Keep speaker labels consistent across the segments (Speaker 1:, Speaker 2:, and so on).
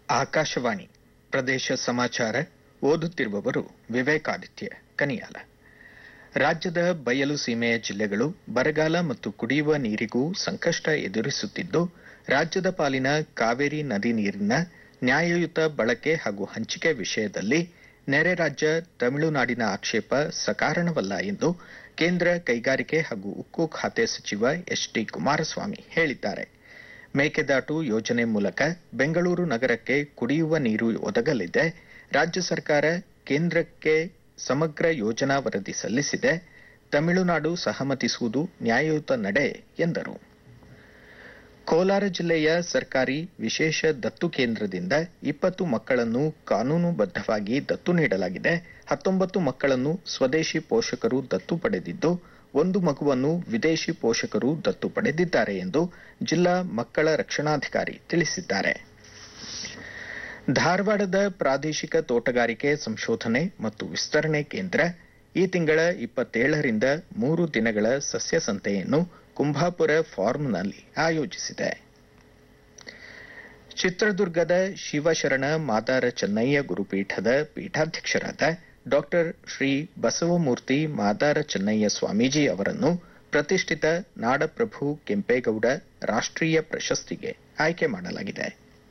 Speaker 1: ಆಕಾಶವಾಣಿ ಪ್ರದೇಶ ಸಮಾಚಾರ ಓದುತ್ತಿರುವವರು ವಿವೇಕಾದಿತ್ಯ ಕನಿಯಾಲ ರಾಜ್ಯದ ಬಯಲು ಸೀಮೆಯ ಜಿಲ್ಲೆಗಳು ಬರಗಾಲ ಮತ್ತು ಕುಡಿಯುವ ನೀರಿಗೂ ಸಂಕಷ್ಟ ಎದುರಿಸುತ್ತಿದ್ದು ರಾಜ್ಯದ ಪಾಲಿನ ಕಾವೇರಿ ನದಿ ನೀರಿನ ನ್ಯಾಯಯುತ ಬಳಕೆ ಹಾಗೂ ಹಂಚಿಕೆ ವಿಷಯದಲ್ಲಿ ನೆರೆ ರಾಜ್ಯ ತಮಿಳುನಾಡಿನ ಆಕ್ಷೇಪ ಸಕಾರಣವಲ್ಲ ಎಂದು ಕೇಂದ್ರ ಕೈಗಾರಿಕೆ ಹಾಗೂ ಉಕ್ಕು ಖಾತೆ ಸಚಿವ ಎಚ್ ಡಿ ಕುಮಾರಸ್ವಾಮಿ ಹೇಳಿದ್ದಾರೆ ಮೇಕೆದಾಟು ಯೋಜನೆ ಮೂಲಕ ಬೆಂಗಳೂರು ನಗರಕ್ಕೆ ಕುಡಿಯುವ ನೀರು ಒದಗಲಿದೆ ರಾಜ್ಯ ಸರ್ಕಾರ ಕೇಂದ್ರಕ್ಕೆ ಸಮಗ್ರ ಯೋಜನಾ ವರದಿ ಸಲ್ಲಿಸಿದೆ ತಮಿಳುನಾಡು ಸಹಮತಿಸುವುದು ನ್ಯಾಯಯುತ ನಡೆ ಎಂದರು ಕೋಲಾರ ಜಿಲ್ಲೆಯ ಸರ್ಕಾರಿ ವಿಶೇಷ ದತ್ತು ಕೇಂದ್ರದಿಂದ ಇಪ್ಪತ್ತು ಮಕ್ಕಳನ್ನು ಕಾನೂನುಬದ್ಧವಾಗಿ ದತ್ತು ನೀಡಲಾಗಿದೆ ಹತ್ತೊಂಬತ್ತು ಮಕ್ಕಳನ್ನು ಸ್ವದೇಶಿ ಪೋಷಕರು ದತ್ತು ಪಡೆದಿದ್ದು ಒಂದು ಮಗುವನ್ನು ವಿದೇಶಿ ಪೋಷಕರು ದತ್ತು ಪಡೆದಿದ್ದಾರೆ ಎಂದು ಜಿಲ್ಲಾ ಮಕ್ಕಳ ರಕ್ಷಣಾಧಿಕಾರಿ ತಿಳಿಸಿದ್ದಾರೆ ಧಾರವಾಡದ ಪ್ರಾದೇಶಿಕ ತೋಟಗಾರಿಕೆ ಸಂಶೋಧನೆ ಮತ್ತು ವಿಸ್ತರಣೆ ಕೇಂದ್ರ ಈ ತಿಂಗಳ ಇಪ್ಪತ್ತೇಳರಿಂದ ಮೂರು ದಿನಗಳ ಸಸ್ಯ ಸಂತೆಯನ್ನು ಕುಂಭಾಪುರ ಫಾರ್ಮ್ನಲ್ಲಿ ಆಯೋಜಿಸಿದೆ ಚಿತ್ರದುರ್ಗದ ಶಿವಶರಣ ಮಾದಾರ ಚೆನ್ನಯ್ಯ ಗುರುಪೀಠದ ಪೀಠಾಧ್ಯಕ್ಷರಾದ ಡಾಕ್ಟರ್ ಶ್ರೀ ಬಸವಮೂರ್ತಿ ಮಾದಾರ ಚೆನ್ನಯ್ಯ ಸ್ವಾಮೀಜಿ ಅವರನ್ನು ಪ್ರತಿಷ್ಠಿತ ನಾಡಪ್ರಭು ಕೆಂಪೇಗೌಡ ರಾಷ್ಟ್ರೀಯ ಪ್ರಶಸ್ತಿಗೆ ಆಯ್ಕೆ ಮಾಡಲಾಗಿದೆ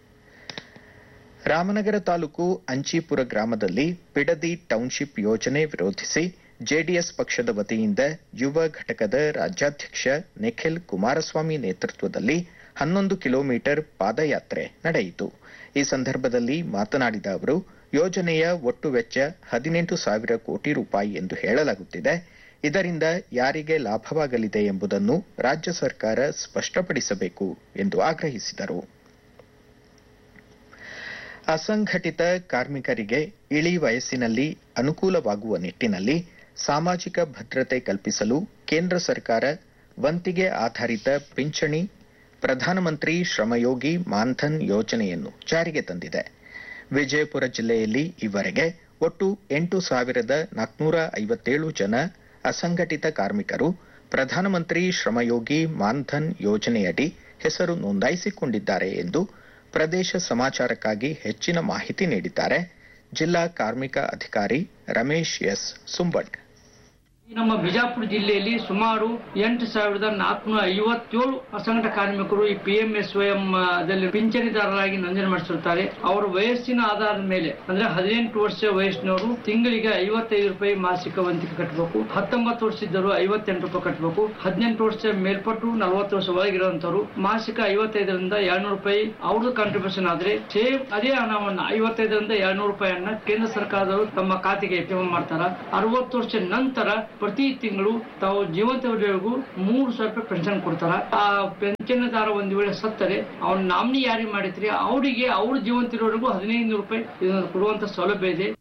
Speaker 1: ರಾಮನಗರ ತಾಲೂಕು ಅಂಚೀಪುರ ಗ್ರಾಮದಲ್ಲಿ ಬಿಡದಿ ಟೌನ್ಶಿಪ್ ಯೋಜನೆ ವಿರೋಧಿಸಿ ಜೆಡಿಎಸ್ ಪಕ್ಷದ ವತಿಯಿಂದ ಯುವ ಘಟಕದ ರಾಜ್ಯಾಧ್ಯಕ್ಷ ನಿಖಿಲ್ ಕುಮಾರಸ್ವಾಮಿ ನೇತೃತ್ವದಲ್ಲಿ ಹನ್ನೊಂದು ಕಿಲೋಮೀಟರ್ ಪಾದಯಾತ್ರೆ ನಡೆಯಿತು ಈ ಸಂದರ್ಭದಲ್ಲಿ ಮಾತನಾಡಿದ ಅವರು ಯೋಜನೆಯ ಒಟ್ಟು ವೆಚ್ಚ ಹದಿನೆಂಟು ಸಾವಿರ ಕೋಟಿ ರೂಪಾಯಿ ಎಂದು ಹೇಳಲಾಗುತ್ತಿದೆ ಇದರಿಂದ ಯಾರಿಗೆ ಲಾಭವಾಗಲಿದೆ ಎಂಬುದನ್ನು ರಾಜ್ಯ ಸರ್ಕಾರ ಸ್ಪಷ್ಟಪಡಿಸಬೇಕು ಎಂದು ಆಗ್ರಹಿಸಿದರು ಅಸಂಘಟಿತ ಕಾರ್ಮಿಕರಿಗೆ ಇಳಿ ವಯಸ್ಸಿನಲ್ಲಿ ಅನುಕೂಲವಾಗುವ ನಿಟ್ಟಿನಲ್ಲಿ ಸಾಮಾಜಿಕ ಭದ್ರತೆ ಕಲ್ಪಿಸಲು ಕೇಂದ್ರ ಸರ್ಕಾರ ವಂತಿಗೆ ಆಧಾರಿತ ಪಿಂಚಣಿ ಪ್ರಧಾನಮಂತ್ರಿ ಶ್ರಮಯೋಗಿ ಮಾನ್ಧನ್ ಯೋಜನೆಯನ್ನು ಜಾರಿಗೆ ತಂದಿದೆ ವಿಜಯಪುರ ಜಿಲ್ಲೆಯಲ್ಲಿ ಈವರೆಗೆ ಒಟ್ಟು ಎಂಟು ಸಾವಿರದ ನಾಲ್ಕುನೂರ ಐವತ್ತೇಳು ಜನ ಅಸಂಘಟಿತ ಕಾರ್ಮಿಕರು ಪ್ರಧಾನಮಂತ್ರಿ ಶ್ರಮಯೋಗಿ ಮಾನ್ಧನ್ ಯೋಜನೆಯಡಿ ಹೆಸರು ನೋಂದಾಯಿಸಿಕೊಂಡಿದ್ದಾರೆ ಎಂದು ಪ್ರದೇಶ ಸಮಾಚಾರಕ್ಕಾಗಿ ಹೆಚ್ಚಿನ ಮಾಹಿತಿ ನೀಡಿದ್ದಾರೆ ಜಿಲ್ಲಾ ಕಾರ್ಮಿಕ ಅಧಿಕಾರಿ ರಮೇಶ್ ಎಸ್ ಸುಂಬಟ್
Speaker 2: ನಮ್ಮ ಬಿಜಾಪುರ ಜಿಲ್ಲೆಯಲ್ಲಿ ಸುಮಾರು ಎಂಟು ಸಾವಿರದ ನಾಲ್ಕುನೂರ ಐವತ್ತೇಳು ಅಸಂಘಟ ಕಾರ್ಮಿಕರು ಈ ಪಿ ಎಂ ಎಸ್ ದಲ್ಲಿ ಪಿಂಚಣಿದಾರರಾಗಿ ನೋಂದಣಿ ಮಾಡಿಸಿರುತ್ತಾರೆ ಅವರ ವಯಸ್ಸಿನ ಆಧಾರದ ಮೇಲೆ ಅಂದ್ರೆ ಹದಿನೆಂಟು ವರ್ಷ ವಯಸ್ಸಿನವರು ತಿಂಗಳಿಗೆ ಐವತ್ತೈದು ರೂಪಾಯಿ ಮಾಸಿಕ ವಂತಿಕೆ ಕಟ್ಟಬೇಕು ಹತ್ತೊಂಬತ್ತು ವರ್ಷದಿದ್ದರು ಐವತ್ತೆಂಟು ರೂಪಾಯಿ ಕಟ್ಟಬೇಕು ಹದಿನೆಂಟು ವರ್ಷ ಮೇಲ್ಪಟ್ಟು ನಲವತ್ತು ವರ್ಷ ಒಳಗಿರುವಂತವರು ಮಾಸಿಕ ಐವತ್ತೈದರಿಂದ ಎರಡ್ನೂರು ರೂಪಾಯಿ ಅವ್ರದ್ದು ಕಾಂಟ್ರಿಬ್ಯೂಷನ್ ಆದ್ರೆ ಸೇಮ್ ಅದೇ ಹಣವನ್ನ ಐವತ್ತೈದರಿಂದ ಎರಡ್ನೂರು ರೂಪಾಯಿಯನ್ನ ಕೇಂದ್ರ ಸರ್ಕಾರದವರು ತಮ್ಮ ಖಾತೆಗೆ ಜಮಾ ಮಾಡ್ತಾರ ಅರವತ್ತು ವರ್ಷ ನಂತರ ಪ್ರತಿ ತಿಂಗಳು ತಾವು ಜೀವಂತವರೆಗೂ ಮೂರು ಸಾವಿರ ರೂಪಾಯಿ ಪೆನ್ಷನ್ ಕೊಡ್ತಾರ ಆ ಪೆನ್ಷನ್ದಾರ ಒಂದ್ ವೇಳೆ ಸತ್ತರೆ ಅವ್ನ ನಾಮಿನಿ ಯಾರಿಗೆ ಮಾಡಿದ್ರಿ ಅವರಿಗೆ ಅವ್ರ ಜೀವಂತಿರೋವರೆಗೂ ಹದಿನೈದು ರೂಪಾಯಿ ಇದನ್ನ ಕೊಡುವಂತ ಸೌಲಭ್ಯ ಇದೆ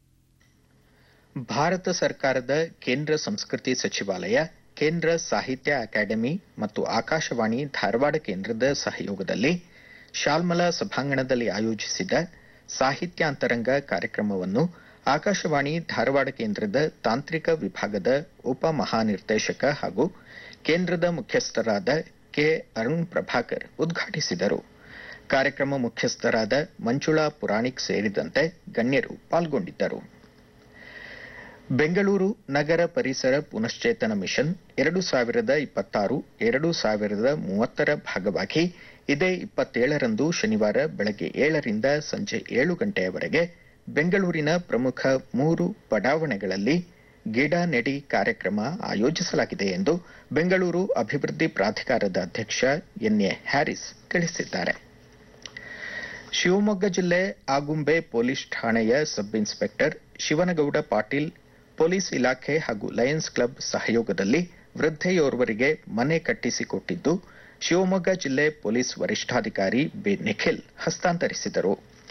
Speaker 1: ಭಾರತ ಸರ್ಕಾರದ ಕೇಂದ್ರ ಸಂಸ್ಕೃತಿ ಸಚಿವಾಲಯ ಕೇಂದ್ರ ಸಾಹಿತ್ಯ ಅಕಾಡೆಮಿ ಮತ್ತು ಆಕಾಶವಾಣಿ ಧಾರವಾಡ ಕೇಂದ್ರದ ಸಹಯೋಗದಲ್ಲಿ ಶಾಲ್ಮಲಾ ಸಭಾಂಗಣದಲ್ಲಿ ಆಯೋಜಿಸಿದ ಸಾಹಿತ್ಯಾಂತರಂಗ ಕಾರ್ಯಕ್ರಮವನ್ನು ಆಕಾಶವಾಣಿ ಧಾರವಾಡ ಕೇಂದ್ರದ ತಾಂತ್ರಿಕ ವಿಭಾಗದ ಉಪ ಮಹಾನಿರ್ದೇಶಕ ಹಾಗೂ ಕೇಂದ್ರದ ಮುಖ್ಯಸ್ಥರಾದ ಕೆ ಅರುಣ್ ಪ್ರಭಾಕರ್ ಉದ್ಘಾಟಿಸಿದರು ಕಾರ್ಯಕ್ರಮ ಮುಖ್ಯಸ್ಥರಾದ ಮಂಜುಳಾ ಪುರಾಣಿಕ್ ಸೇರಿದಂತೆ ಗಣ್ಯರು ಪಾಲ್ಗೊಂಡಿದ್ದರು ಬೆಂಗಳೂರು ನಗರ ಪರಿಸರ ಪುನಶ್ಚೇತನ ಮಿಷನ್ ಎರಡು ಸಾವಿರದ ಇಪ್ಪತ್ತಾರು ಎರಡು ಸಾವಿರದ ಮೂವತ್ತರ ಭಾಗವಾಗಿ ಇದೇ ಇಪ್ಪತ್ತೇಳರಂದು ಶನಿವಾರ ಬೆಳಗ್ಗೆ ಏಳರಿಂದ ಸಂಜೆ ಏಳು ಗಂಟೆಯವರೆಗೆ ಬೆಂಗಳೂರಿನ ಪ್ರಮುಖ ಮೂರು ಬಡಾವಣೆಗಳಲ್ಲಿ ಗಿಡ ನೆಡಿ ಕಾರ್ಯಕ್ರಮ ಆಯೋಜಿಸಲಾಗಿದೆ ಎಂದು ಬೆಂಗಳೂರು ಅಭಿವೃದ್ಧಿ ಪ್ರಾಧಿಕಾರದ ಅಧ್ಯಕ್ಷ ಎನ್ಎ ಹ್ಯಾರಿಸ್ ತಿಳಿಸಿದ್ದಾರೆ ಶಿವಮೊಗ್ಗ ಜಿಲ್ಲೆ ಆಗುಂಬೆ ಪೊಲೀಸ್ ಠಾಣೆಯ sub inspector Shivanagouda Patil police ಇಲಾಖೆ ಹಾಗೂ ಲಯನ್ಸ್ ಕ್ಲಬ್ ಸಹಯೋಗದಲ್ಲಿ ವೃದ್ಧೆಯೋರ್ವರಿಗೆ ಮನೆ ಕಟ್ಟಿಸಿಕೊಟ್ಟಿದ್ದು ಶಿವಮೊಗ್ಗ ಜಿಲ್ಲೆ ಪೊಲೀಸ್ ವರಿಷ್ಠಾಧಿಕಾರಿ ಬಿ ನಿಖಿಲ್ ಹಸ್ತಾಂತರಿಸಿದರು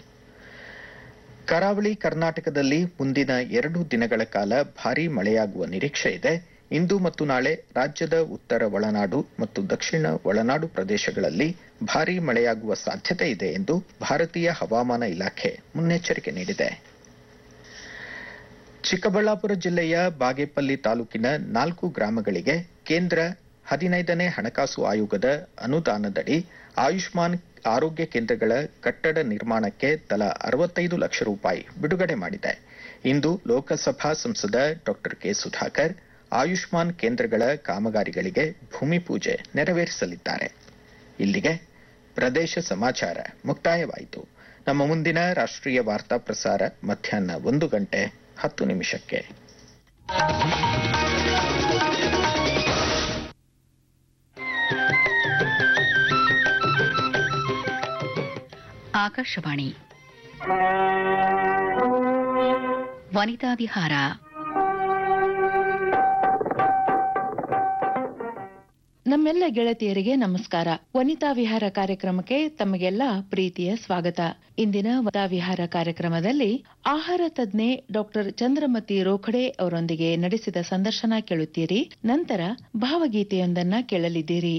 Speaker 1: ಕರಾವಳಿ ಕರ್ನಾಟಕದಲ್ಲಿ ಮುಂದಿನ ಎರಡು ದಿನಗಳ ಕಾಲ ಭಾರೀ ಮಳೆಯಾಗುವ ನಿರೀಕ್ಷೆ ಇದೆ ಇಂದು ಮತ್ತು ನಾಳೆ ರಾಜ್ಯದ ಉತ್ತರ ಒಳನಾಡು ಮತ್ತು ದಕ್ಷಿಣ ಒಳನಾಡು ಪ್ರದೇಶಗಳಲ್ಲಿ ಭಾರೀ ಮಳೆಯಾಗುವ ಸಾಧ್ಯತೆ ಇದೆ ಎಂದು ಭಾರತೀಯ ಹವಾಮಾನ ಇಲಾಖೆ ಮುನ್ನೆಚ್ಚರಿಕೆ ನೀಡಿದೆ ಚಿಕ್ಕಬಳ್ಳಾಪುರ ಜಿಲ್ಲೆಯ ಬಾಗೇಪಲ್ಲಿ ತಾಲೂಕಿನ ನಾಲ್ಕು ಗ್ರಾಮಗಳಿಗೆ ಕೇಂದ್ರ ಹದಿನೈದನೇ ಹಣಕಾಸು ಆಯೋಗದ ಅನುದಾನದಡಿ ಆಯುಷ್ಮಾನ್ ಆರೋಗ್ಯ ಕೇಂದ್ರಗಳ ಕಟ್ಟಡ ನಿರ್ಮಾಣಕ್ಕೆ ತಲಾ ಅರವತ್ತೈದು ಲಕ್ಷ ರೂಪಾಯಿ ಬಿಡುಗಡೆ ಮಾಡಿದೆ ಇಂದು ಲೋಕಸಭಾ ಸಂಸದ ಡಾಕ್ಟರ್ ಕೆ ಸುಧಾಕರ್ ಆಯುಷ್ಮಾನ್ ಕೇಂದ್ರಗಳ ಕಾಮಗಾರಿಗಳಿಗೆ ಭೂಮಿ ಪೂಜೆ ನೆರವೇರಿಸಲಿದ್ದಾರೆ ಇಲ್ಲಿಗೆ ಪ್ರದೇಶ ಸಮಾಚಾರ ಮುಕ್ತಾಯವಾಯಿತು ನಮ್ಮ ಮುಂದಿನ ರಾಷ್ಟ್ರೀಯ ವಾರ್ತಾ ಪ್ರಸಾರ ಮಧ್ಯಾಹ್ನ ಒಂದು ಗಂಟೆ ಹತ್ತು ನಿಮಿಷಕ್ಕೆ
Speaker 3: ಆಕಾಶವಾಣಿ ವನಿತಾ ವಿಹಾರ
Speaker 4: ನಮ್ಮೆಲ್ಲ ಗೆಳತಿಯರಿಗೆ ನಮಸ್ಕಾರ ವನಿತಾ ವಿಹಾರ ಕಾರ್ಯಕ್ರಮಕ್ಕೆ ತಮಗೆಲ್ಲ ಪ್ರೀತಿಯ ಸ್ವಾಗತ ಇಂದಿನ ವನಿತಾ ವಿಹಾರ ಕಾರ್ಯಕ್ರಮದಲ್ಲಿ ಆಹಾರ ತಜ್ಞೆ ಡಾಕ್ಟರ್ ಚಂದ್ರಮತಿ ರೋಖಡೆ ಅವರೊಂದಿಗೆ ನಡೆಸಿದ ಸಂದರ್ಶನ ಕೇಳುತ್ತೀರಿ ನಂತರ ಭಾವಗೀತೆಯೊಂದನ್ನ ಕೇಳಲಿದ್ದೀರಿ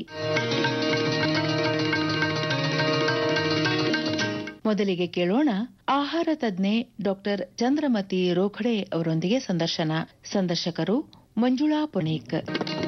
Speaker 4: ಮೊದಲಿಗೆ ಕೇಳೋಣ ಆಹಾರ ತಜ್ಞೆ ಡಾಕ್ಟರ್ ಚಂದ್ರಮತಿ ರೋಖಡೆ ಅವರೊಂದಿಗೆ ಸಂದರ್ಶನ ಸಂದರ್ಶಕರು ಮಂಜುಳಾ ಪುಣೇಕ್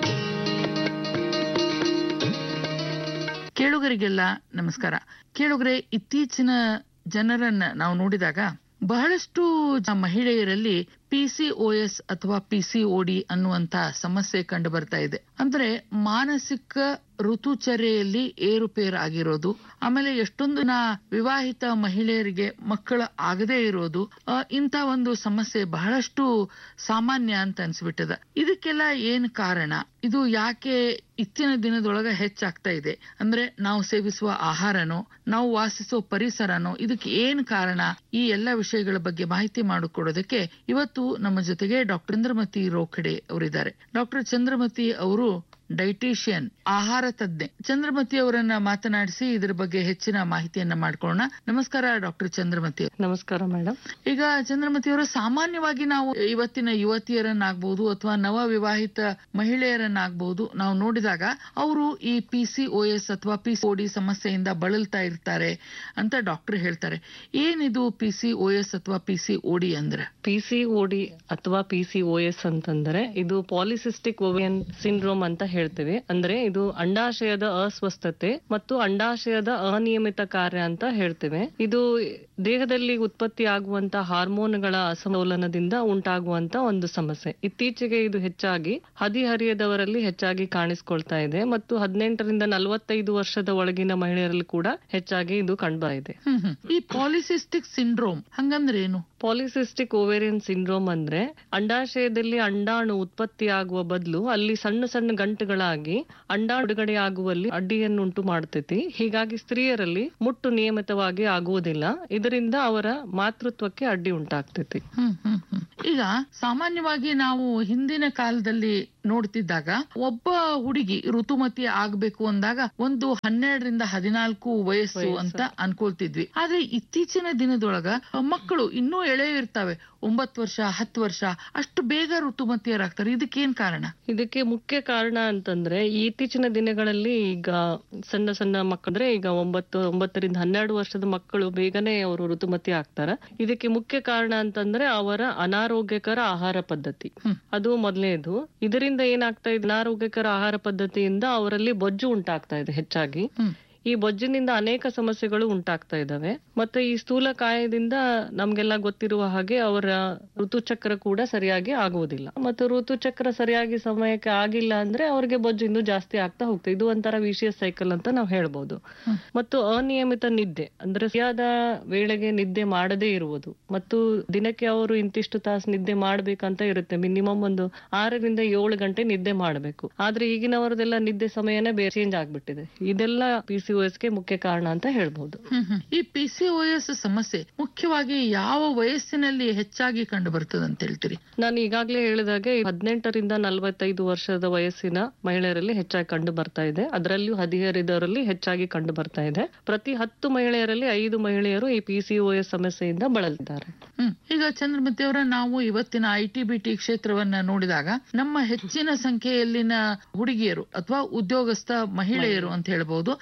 Speaker 5: ಕೇಳುಗರಿಗೆಲ್ಲ ನಮಸ್ಕಾರ ಕೇಳುಗರೆ ಇತ್ತೀಚಿನ ಜನರನ್ನ ನಾವು ನೋಡಿದಾಗ ಬಹಳಷ್ಟು ಜ- ಮಹಿಳೆಯರಲ್ಲಿ ಪಿಸಿಒಎಸ್ ಅಥವಾ ಪಿಸಿಒಡಿ ಅನ್ನುವಂತ ಸಮಸ್ಯೆ ಕಂಡು ಬರ್ತಾ ಇದೆ ಅಂದ್ರೆ ಮಾನಸಿಕ ಋತುಚರ್ಯೆಯಲ್ಲಿ ಏರುಪೇರು ಆಗಿರೋದು ಆಮೇಲೆ ಎಷ್ಟೊಂದು ನಾ ವಿವಾಹಿತ ಮಹಿಳೆಯರಿಗೆ ಮಕ್ಕಳು ಆಗದೇ ಇರೋದು ಆ, ಇಂಥ ಒಂದು ಸಮಸ್ಯೆ ಬಹಳಷ್ಟು ಸಾಮಾನ್ಯ ಅಂತ ಅನ್ಸ್ಬಿಟ್ಟದ ಇದಕ್ಕೆಲ್ಲ ಏನ್ ಕಾರಣ ಇದು ಯಾಕೆ ಇತ್ತಿನ ದಿನದೊಳಗ ಹೆಚ್ಚಾಗ್ತಾ ಇದೆ ಅಂದ್ರೆ ನಾವು ಸೇವಿಸುವ ಆಹಾರನೋ ನಾವು ವಾಸಿಸುವ ಪರಿಸರನೋ ಇದಕ್ಕೆ ಏನ್ ಕಾರಣ ಈ ಎಲ್ಲ ವಿಷಯಗಳ ಬಗ್ಗೆ ಮಾಹಿತಿ ಮಾಡಿಕೊಡೋದಕ್ಕೆ ಇವತ್ತು ನಮ್ಮ ಜೊತೆಗೆ ಡಾಕ್ಟರ್ ಚಂದ್ರಮತಿ ರೋಖಡೆ ಅವರಿದ್ದಾರೆ ಡಾಕ್ಟರ್ ಚಂದ್ರಮತಿ ಅವರು ಡೈಟಿಷಿಯನ್ ಆಹಾರ ತಜ್ಞೆ ಚಂದ್ರಮತಿ ಅವರನ್ನ ಮಾತನಾಡಿಸಿ ಇದ್ರ ಬಗ್ಗೆ ಹೆಚ್ಚಿನ ಮಾಹಿತಿಯನ್ನ ಮಾಡ್ಕೊಳ್ಳೋಣ ನಮಸ್ಕಾರ ಡಾಕ್ಟರ್ ಚಂದ್ರಮತಿ
Speaker 6: ನಮಸ್ಕಾರ ಮೇಡಮ್
Speaker 5: ಈಗ ಚಂದ್ರಮತಿ ಅವರು ಸಾಮಾನ್ಯವಾಗಿ ನಾವು ಇವತ್ತಿನ ಯುವತಿಯರನ್ನಾಗ್ಬಹುದು ಅಥವಾ ನವ ವಿವಾಹಿತ ಮಹಿಳೆಯರನ್ನಾಗ್ಬಹುದು ನಾವು ನೋಡಿದಾಗ ಅವರು ಈ ಪಿ ಸಿ ಓ ಎಸ್ ಅಥವಾ ಪಿ ಡಿ ಸಮಸ್ಯೆಯಿಂದ ಬಳಲ್ತಾ ಇರ್ತಾರೆ ಅಂತ ಡಾಕ್ಟರ್ ಹೇಳ್ತಾರೆ ಏನಿದು ಪಿ ಸಿ ಓ ಎಸ್ ಅಥವಾ ಪಿ ಸಿ ಡಿ ಅಂದ್ರೆ
Speaker 6: ಪಿ ಸಿ ಡಿ ಅಥವಾ ಪಿ ಸಿ ಓ ಎಸ್ ಅಂತಂದ್ರೆ ಇದು ಪಾಲಿಸಿಸ್ಟಿಕ್ ಓವಿಯನ್ ಸಿಂಡ್ರೋಮ್ ಅಂತ ಹೇಳ್ತೇವೆ ಅಂದ್ರೆ ಇದು ಅಂಡಾಶಯದ ಅಸ್ವಸ್ಥತೆ ಮತ್ತು ಅಂಡಾಶಯದ ಅನಿಯಮಿತ ಕಾರ್ಯ ಅಂತ ಹೇಳ್ತೇವೆ ಇದು ದೇಹದಲ್ಲಿ ಉತ್ಪತ್ತಿ ಆಗುವಂತ ಹಾರ್ಮೋನ್ಗಳ ಅಸಮತೋಲನದಿಂದ ಉಂಟಾಗುವಂತ ಒಂದು ಸಮಸ್ಯೆ ಇತ್ತೀಚೆಗೆ ಇದು ಹೆಚ್ಚಾಗಿ ಹದಿಹರಿಯದವರಲ್ಲಿ ಹೆಚ್ಚಾಗಿ ಕಾಣಿಸ್ಕೊಳ್ತಾ ಇದೆ ಮತ್ತು ಹದಿನೆಂಟರಿಂದ ನಲವತ್ತೈದು ವರ್ಷದ ಒಳಗಿನ ಮಹಿಳೆಯರಲ್ಲಿ ಕೂಡ ಹೆಚ್ಚಾಗಿ ಇದು ಕಂಡುಬಾ ಇದೆ
Speaker 5: ಹ್ಮ್ ಹ್ಮ್. ಈ ಪಾಲಿಸಿಸ್ಟಿಕ್ ಸಿಂಡ್ರೋಮ್ ಹಂಗಂದ್ರೆ ಏನು
Speaker 6: ಪಾಲಿಸಿಸ್ಟಿಕ್ ಓವೇರಿಯನ್ ಸಿಂಡ್ರೋಮ್ ಅಂದ್ರೆ ಅಂಡಾಶಯದಲ್ಲಿ ಅಂಡಾಣು ಉತ್ಪತ್ತಿಯಾಗುವ ಬದಲು ಅಲ್ಲಿ ಸಣ್ಣ ಸಣ್ಣ ಗಂಟುಗಳಾಗಿ ಅಂಡಾಣು ಬಿಡುಗಡೆ ಆಗುವಲ್ಲಿ ಅಡ್ಡಿಯನ್ನುಂಟು ಮಾಡ್ತೈತಿ ಹೀಗಾಗಿ ಸ್ತ್ರೀಯರಲ್ಲಿ ಮುಟ್ಟು ನಿಯಮಿತವಾಗಿ ಆಗುವುದಿಲ್ಲ ಇದರಿಂದ ಅವರ ಮಾತೃತ್ವಕ್ಕೆ ಅಡ್ಡಿ ಉಂಟಾಗ್ತೈತಿ
Speaker 5: ಹ್ಮ್ ಹ್ಮ್ ಹ್ಮ್. ಈಗ ಸಾಮಾನ್ಯವಾಗಿ ನಾವು ಹಿಂದಿನ ಕಾಲದಲ್ಲಿ ನೋಡ್ತಿದ್ದಾಗ ಒಬ್ಬ ಹುಡುಗಿ ಋತುಮತಿ ಆಗ್ಬೇಕು ಅಂದಾಗ ಒಂದು ಹನ್ನೆರಡರಿಂದ ಹದಿನಾಲ್ಕು ವಯಸ್ಸು
Speaker 6: ವಯಸ್ಸು.
Speaker 5: ಅಂತ ಅನ್ಕೊಳ್ತಿದ್ವಿ ಆದ್ರೆ ಇತ್ತೀಚಿನ ದಿನದೊಳಗ ಮಕ್ಕಳು ಇನ್ನೂ ಎಳೆ ಇರ್ತಾವೆ ಒಂಬತ್ತು ವರ್ಷ ಹತ್ತು ವರ್ಷ ಅಷ್ಟು ಬೇಗ ಋತುಮತಿಯರಾಗ್ತಾರೆ ಇದಕ್ಕೇನ್ ಕಾರಣ
Speaker 6: ಇದಕ್ಕೆ ಮುಖ್ಯ ಕಾರಣ ಅಂತಂದ್ರೆ ಈ ಇತ್ತೀಚಿನ ದಿನಗಳಲ್ಲಿ ಈಗ ಸಣ್ಣ ಸಣ್ಣ ಮಕ್ಕಳಂದ್ರೆ ಈಗ ಒಂಬತ್ತು ಒಂಬತ್ತರಿಂದ ಹನ್ನೆರಡು ವರ್ಷದ ಮಕ್ಕಳು ಬೇಗನೆ ಅವರು ಋತುಮತಿ ಆಗ್ತಾರ ಇದಕ್ಕೆ ಮುಖ್ಯ ಕಾರಣ ಅಂತಂದ್ರೆ ಅವರ ಅನಾರೋಗ್ಯಕರ ಆಹಾರ ಪದ್ಧತಿ
Speaker 5: ಹ್ಮ್.
Speaker 6: ಅದು ಮೊದಲನೇದು ಇದರಿಂದ ಏನಾಗ್ತಾ ಇದೆ ಅನಾರೋಗ್ಯಕರ ಆಹಾರ ಪದ್ಧತಿಯಿಂದ ಅವರಲ್ಲಿ ಬೊಜ್ಜು ಉಂಟಾಗ್ತಾ ಇದೆ ಹೆಚ್ಚಾಗಿ
Speaker 5: ಹ್ಮ್.
Speaker 6: ಈ ಬೊಜ್ಜಿನಿಂದ ಅನೇಕ ಸಮಸ್ಯೆಗಳು ಉಂಟಾಗ್ತಾ ಇದಾವೆ ಮತ್ತೆ ಈ ಸ್ಥೂಲಕಾಯದಿಂದ ನಮ್ಗೆಲ್ಲ ಗೊತ್ತಿರುವ ಹಾಗೆ ಅವರ ಋತುಚಕ್ರ ಕೂಡ ಸರಿಯಾಗಿ ಆಗುವುದಿಲ್ಲ ಮತ್ತು ಋತುಚಕ್ರ ಸರಿಯಾಗಿ ಸಮಯಕ್ಕೆ ಆಗಿಲ್ಲ ಅಂದ್ರೆ ಅವ್ರಿಗೆ ಬೊಜ್ಜು ಇನ್ನೂ ಜಾಸ್ತಿ ಆಗ್ತಾ ಹೋಗ್ತದೆ ಇದು ಒಂಥರ ವಿಷಯ ಸೈಕಲ್ ಅಂತ ನಾವು ಹೇಳ್ಬೋದು ಮತ್ತು ಅನಿಯಮಿತ ನಿದ್ದೆ ಅಂದ್ರೆ ಸರಿಯಾದ ವೇಳೆಗೆ ನಿದ್ದೆ ಮಾಡದೇ ಇರುವುದು ಮತ್ತು ದಿನಕ್ಕೆ ಅವರು ಇಂತಿಷ್ಟು ತಾಸು ನಿದ್ದೆ ಮಾಡ್ಬೇಕಂತ ಇರುತ್ತೆ ಮಿನಿಮಮ್ ಒಂದು ಆರರಿಂದ ಏಳು ಗಂಟೆ ನಿದ್ದೆ ಮಾಡಬೇಕು ಆದ್ರೆ ಈಗಿನವರದೆಲ್ಲ ನಿದ್ದೆ ಸಮಯನೇ ಬೇರೆ ಚೇಂಜ್ ಆಗ್ಬಿಟ್ಟಿದೆ ಇದೆಲ್ಲ ಪಿ ಸಿ ಗೆ ಮುಖ್ಯ ಕಾರಣ ಅಂತ ಹೇಳ್ಬಹುದು
Speaker 5: ಹ್ಮ್ ಹ್ಮ್. ಈ ಪಿ ಸಿ ಸಮಸ್ಯೆ ಮುಖ್ಯವಾಗಿ ಯಾವ ವಯಸ್ಸಿನಲ್ಲಿ ಹೆಚ್ಚಾಗಿ ಕಂಡು ಬರ್ತದೆ ಅಂತ ಹೇಳ್ತೀರಿ
Speaker 6: ನಾನು ಈಗಾಗಲೇ ಹೇಳಿದಾಗೆ ಹದಿನೆಂಟರಿಂದ ನಲವತ್ತೈದು ವರ್ಷದ ವಯಸ್ಸಿನ ಮಹಿಳೆಯರಲ್ಲಿ ಹೆಚ್ಚಾಗಿ ಕಂಡು ಬರ್ತಾ ಇದೆ ಅದರಲ್ಲಿಯೂ ಹದಿಹರಿದವರಲ್ಲಿ ಹೆಚ್ಚಾಗಿ ಕಂಡು ಬರ್ತಾ ಇದೆ ಪ್ರತಿ ಹತ್ತು ಮಹಿಳೆಯರಲ್ಲಿ ಐದು ಮಹಿಳೆಯರು ಈ ಪಿ ಸಿ ಸಮಸ್ಯೆಯಿಂದ ಬಳಲಿದ್ದಾರೆ
Speaker 5: ಹ್ಮ್ ಈಗ ಚಂದ್ರಮತಿ ಅವರ ನಾವು ಇವತ್ತಿನ ಐ ಟಿ ಬಿ ಟಿ ಕ್ಷೇತ್ರವನ್ನ ನೋಡಿದಾಗ ನಮ್ಮ ಹೆಚ್ಚಿನ ಸಂಖ್ಯೆಯಲ್ಲಿನ ಹುಡುಗಿಯರು ಅಥವಾ ಉದ್ಯೋಗಸ್ಥ ಮಹಿಳೆಯರು ಅಂತ ಹೇಳ್ಬಹುದು